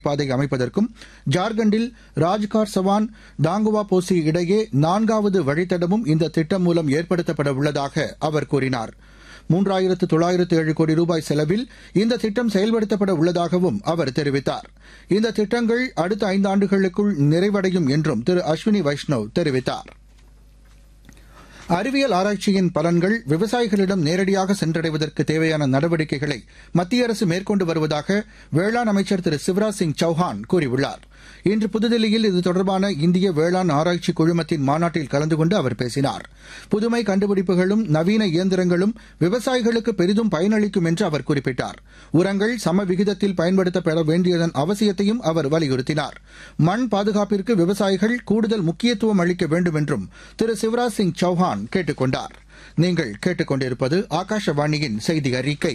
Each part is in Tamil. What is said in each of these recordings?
பாதை அமைப்பதற்கும் ஜார்க்கண்டில் ராஜ்கார் சவான் தாங்குவா போசி இடையே நான்காவது வழித்தடமும் இந்த திட்டம் மூலம் ஏற்படுத்தப்பட உள்ளதாக அவர் கூறினார் மூன்றாயிரத்து தொள்ளாயிரத்து ஏழு கோடி ரூபாய் செலவில் இந்த திட்டம் செயல்படுத்தப்பட உள்ளதாகவும் அவர் தெரிவித்தார் இந்த திட்டங்கள் அடுத்த ஐந்தாண்டுகளுக்குள் நிறைவடையும் என்றும் திரு அஸ்வினி வைஷ்ணவ் தெரிவித்தார் அறிவியல் ஆராய்ச்சியின் பலன்கள் விவசாயிகளிடம் நேரடியாக சென்றடைவதற்கு தேவையான நடவடிக்கைகளை மத்திய அரசு மேற்கொண்டு வருவதாக வேளாண் அமைச்சர் திரு சிவராஜ் சிங் சௌஹான் கூறியுள்ளார் இன்று புதுதில்லியில் இது தொடர்பான இந்திய வேளாண் ஆராய்ச்சி குழுமத்தின் மாநாட்டில் கலந்து கொண்டு அவர் பேசினார் புதுமை கண்டுபிடிப்புகளும் நவீன இயந்திரங்களும் விவசாயிகளுக்கு பெரிதும் பயனளிக்கும் என்று அவர் குறிப்பிட்டார் உரங்கள் சம விகிதத்தில் பயன்படுத்தப்பட வேண்டியதன் அவசியத்தையும் அவர் வலியுறுத்தினார் மண் பாதுகாப்பிற்கு விவசாயிகள் கூடுதல் முக்கியத்துவம் அளிக்க வேண்டும் என்றும் திரு சிவராஜ் சிங் சௌஹான் கேட்டுக் கொண்டார் நீங்கள் கேட்டுக்கொண்டிருப்பது ஆகாஷவாணியின் செய்தி அறிக்கை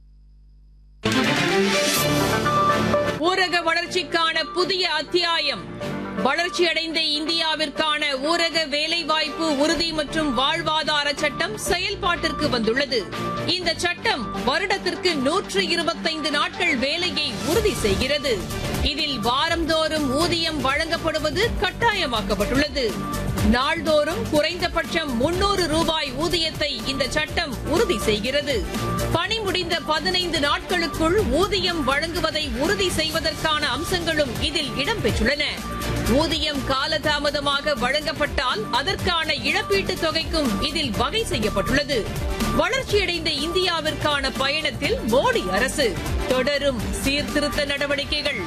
ஊரக வளர்ச்சிக்கான புதிய அத்தியாயம் வளர்ச்சியடைந்த இந்தியாவிற்கான ஊரக வேலைவாய்ப்பு உறுதி மற்றும் வாழ்வாதார சட்டம் செயல்பாட்டிற்கு வந்துள்ளது இந்த சட்டம் வருடத்திற்கு நூற்று இருபத்தைந்து நாட்கள் வேலையை உறுதி செய்கிறது இதில் வாரந்தோறும் ஊதியம் வழங்கப்படுவது கட்டாயமாக்கப்பட்டுள்ளது நாள்தோறும் குறைந்தபட்சம் முன்னூறு ரூபாய் ஊதியத்தை இந்த சட்டம் உறுதி செய்கிறது பணி முடிந்த பதினைந்து நாட்களுக்குள் ஊதியம் வழங்குவதை உறுதி செய்வதற்கான அம்சங்களும் இதில் இடம்பெற்றுள்ளன ஊதியம் காலதாமதமாக வழங்கப்பட்டால் அதற்கான இழப்பீட்டுத் தொகைக்கும் இதில் வகை செய்யப்பட்டுள்ளது வளர்ச்சியடைந்த இந்தியாவிற்கான பயணத்தில் மோடி அரசு தொடரும் சீர்திருத்த நடவடிக்கைகள்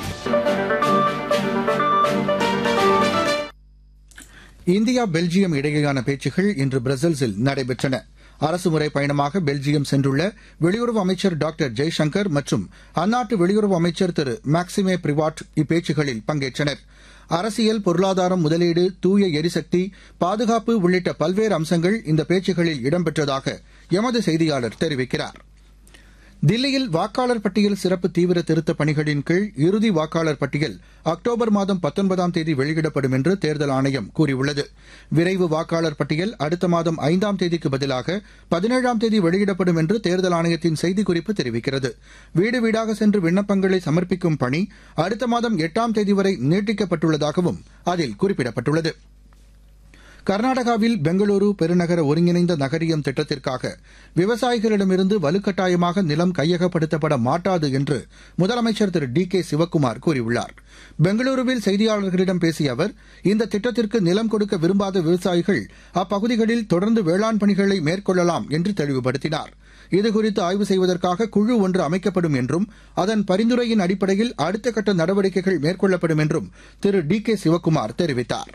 இந்தியா பெல்ஜியம் இடையேயான பேச்சுகள் இன்று பிரசல்ஸில் நடைபெற்றன அரசுமுறை பயணமாக பெல்ஜியம் சென்றுள்ள வெளியுறவு அமைச்சர் டாக்டர் ஜெய்சங்கர் மற்றும் அந்நாட்டு வெளியுறவு அமைச்சர் திரு மேக்சிமே பிரிவாட் இப்பேச்சுகளில் பங்கேற்றனர் அரசியல் பொருளாதாரம் முதலீடு தூய எரிசக்தி பாதுகாப்பு உள்ளிட்ட பல்வேறு அம்சங்கள் இந்த பேச்சுகளில் இடம்பெற்றதாக எமது செய்தியாளர் தெரிவிக்கிறார் தில்லியில் வாக்காளர் பட்டியல் சிறப்பு தீவிர திருத்தப் பணிகளின் கீழ் இறுதி வாக்காளர் பட்டியல் அக்டோபர் மாதம் பத்தொன்பதாம் தேதி வெளியிடப்படும் என்று தேர்தல் ஆணையம் கூறியுள்ளது விரைவு வாக்காளர் பட்டியல் அடுத்த மாதம் ஐந்தாம் தேதிக்கு பதிலாக பதினேழாம் தேதி வெளியிடப்படும் என்று தேர்தல் ஆணையத்தின் செய்திக்குறிப்பு தெரிவிக்கிறது வீடு வீடாக சென்று விண்ணப்பங்களை சமர்ப்பிக்கும் பணி அடுத்த மாதம் எட்டாம் தேதி வரை நீட்டிக்கப்பட்டுள்ளதாகவும் அதில் குறிப்பிடப்பட்டுள்ளது கர்நாடகாவில் பெங்களூரு பெருநகர ஒருங்கிணைந்த நகரியம் திட்டத்திற்காக விவசாயிகளிடமிருந்து வலுக்கட்டாயமாக நிலம் கையகப்படுத்தப்பட மாட்டாது என்று முதலமைச்சர் திரு டி கே சிவக்குமார் கூறியுள்ளார் பெங்களூருவில் செய்தியாளர்களிடம் பேசிய அவர் இந்த திட்டத்திற்கு நிலம் கொடுக்க விரும்பாத விவசாயிகள் அப்பகுதிகளில் தொடர்ந்து வேளாண் பணிகளை மேற்கொள்ளலாம் என்று தெளிவுபடுத்தினார் இதுகுறித்து ஆய்வு செய்வதற்காக குழு ஒன்று அமைக்கப்படும் என்றும் அதன் பரிந்துரையின் அடிப்படையில் அடுத்த கட்ட நடவடிக்கைகள் மேற்கொள்ளப்படும் என்றும் திரு டி கே சிவக்குமார் தெரிவித்தாா்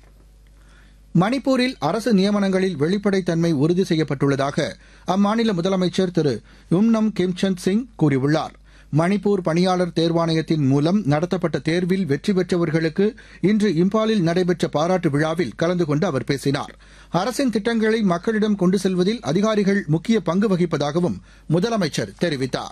மணிப்பூரில் அரசு நியமனங்களில் வெளிப்படைத்தன்மை உறுதி செய்யப்பட்டுள்ளதாக அம்மாநில முதலமைச்சர் திரு யும்னம் கிம்சந்த் சிங் கூறியுள்ளார் மணிப்பூர் பணியாளர் தேர்வாணையத்தின் மூலம் நடத்தப்பட்ட தேர்வில் வெற்றி பெற்றவர்களுக்கு இன்று இம்பாலில் நடைபெற்ற பாராட்டு விழாவில் கலந்து கொண்டு அவர் பேசினார் அரசின் திட்டங்களை மக்களிடம் கொண்டு செல்வதில் அதிகாரிகள் முக்கிய பங்கு வகிப்பதாகவும் முதலமைச்சர் தெரிவித்தாா்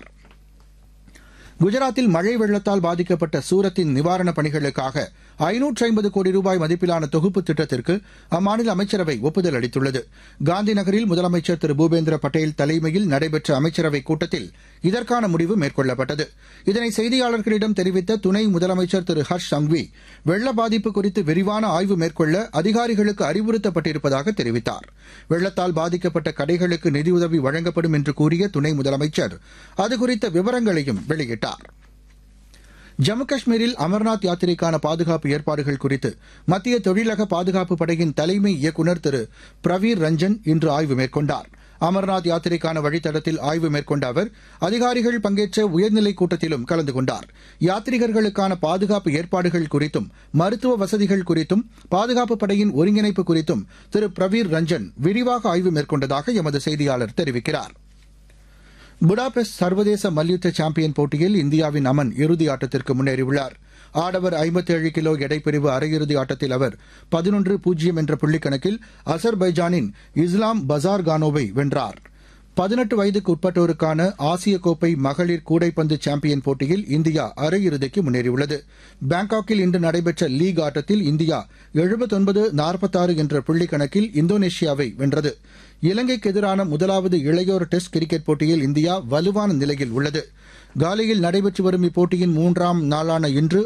குஜராத்தில் மழை வெள்ளத்தால் பாதிக்கப்பட்ட சூரத்தின் நிவாரணப் பணிகளுக்காக ஐநூற்று ஐம்பது கோடி ரூபாய் மதிப்பிலான தொகுப்பு திட்டத்திற்கு அம்மாநில அமைச்சரவை ஒப்புதல் அளித்துள்ளது காந்தி நகரில் முதலமைச்சர் திரு பூபேந்திர பட்டேல் தலைமையில் நடைபெற்ற அமைச்சரவைக் கூட்டத்தில் இதற்கான முடிவு மேற்கொள்ளப்பட்டது இதனை செய்தியாளர்களிடம் தெரிவித்த துணை முதலமைச்சர் திரு ஹர்ஷ் சங்வி வெள்ள பாதிப்பு குறித்து விரிவான ஆய்வு மேற்கொள்ள அதிகாரிகளுக்கு அறிவுறுத்தப்பட்டிருப்பதாக தெரிவித்தார் வெள்ளத்தால் பாதிக்கப்பட்ட கடைகளுக்கு நிதியுதவி வழங்கப்படும் என்று கூறிய துணை முதலமைச்சர் அதுகுறித்த விவரங்களையும் வெளியிட்டார் ஜம்மு காஷ்மீரில் அமர்நாத் யாத்திரைக்கான பாதுகாப்பு ஏற்பாடுகள் குறித்து மத்திய தொழிலக பாதுகாப்பு படையின் தலைமை இயக்குநர் திரு பிரவீர் ரஞ்சன் இன்று ஆய்வு மேற்கொண்டார் அமர்நாத் யாத்திரைக்கான வழித்தடத்தில் ஆய்வு மேற்கொண்ட அவர் அதிகாரிகள் பங்கேற்ற உயர்நிலைக் கூட்டத்திலும் கலந்து கொண்டார் யாத்ரீகர்களுக்கான பாதுகாப்பு ஏற்பாடுகள் குறித்தும் மருத்துவ வசதிகள் குறித்தும் பாதுகாப்பு படையின் ஒருங்கிணைப்பு குறித்தும் திரு பிரவீர் ரஞ்சன் விரிவாக ஆய்வு மேற்கொண்டதாக எமது செய்தியாளர் தெரிவிக்கிறாா் புடாபெஸ்ட் சர்வதேச மல்யுத்த சாம்பியன் போட்டியில் இந்தியாவின் அமன் இறுதி ஆட்டத்திற்கு முன்னேறியுள்ளார் ஆடவர் ஐம்பத்தேழு கிலோ எடைப்பிரிவு அரையிறுதி ஆட்டத்தில் அவர் பதினொன்று பூஜ்ஜியம் என்ற புள்ளிக்கணக்கில் அசர்பைஜானின் இஸ்லாம் பசார்கானோவை வென்றார் பதினெட்டு வயதுக்கு உட்பட்டோருக்கான ஆசிய கோப்பை மகளிர் கூடைப்பந்து சாம்பியன் போட்டியில் இந்தியா அரையிறுதிக்கு முன்னேறியுள்ளது பாங்காக்கில் இன்று நடைபெற்ற லீக் ஆட்டத்தில் இந்தியா எழுபத்தொன்பது நாற்பத்தாறு என்ற புள்ளி கணக்கில் இந்தோனேஷியாவை வென்றது இலங்கைக்கு எதிரான முதலாவது இளையோர் டெஸ்ட் கிரிக்கெட் போட்டியில் இந்தியா வலுவான நிலையில் உள்ளது காலியில் நடைபெற்று வரும் இப்போட்டியின் மூன்றாம் நாளான இன்று